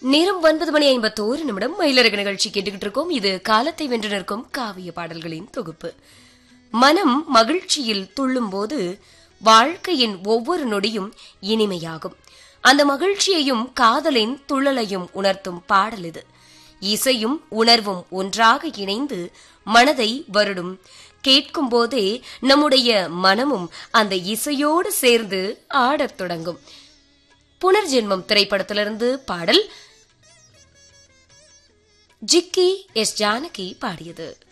நேரம் ஒன்பது மணி ஐம்பத்தோரு நிமிடம் மயிலரக நிகழ்ச்சி கேட்டுக்கிட்டு இருக்கோம் இது காலத்தை வென்று நிற்கும் காவிய பாடல்களின் தொகுப்பு மனம் மகிழ்ச்சியில் துள்ளும்போது வாழ்க்கையின் ஒவ்வொரு நொடியும் இனிமையாகும் அந்த மகிழ்ச்சியையும் காதலின் துள்ளலையும் உணர்த்தும் பாடல் இது இசையும் உணர்வும் ஒன்றாக இணைந்து மனதை வருடும் கேட்கும் போதே நம்முடைய மனமும் அந்த இசையோடு சேர்ந்து ஆடத் தொடங்கும் புனர்ஜென்மம் திரைப்படத்திலிருந்து பாடல் ஜிக்கி எஸ் ஜானகி பாடியது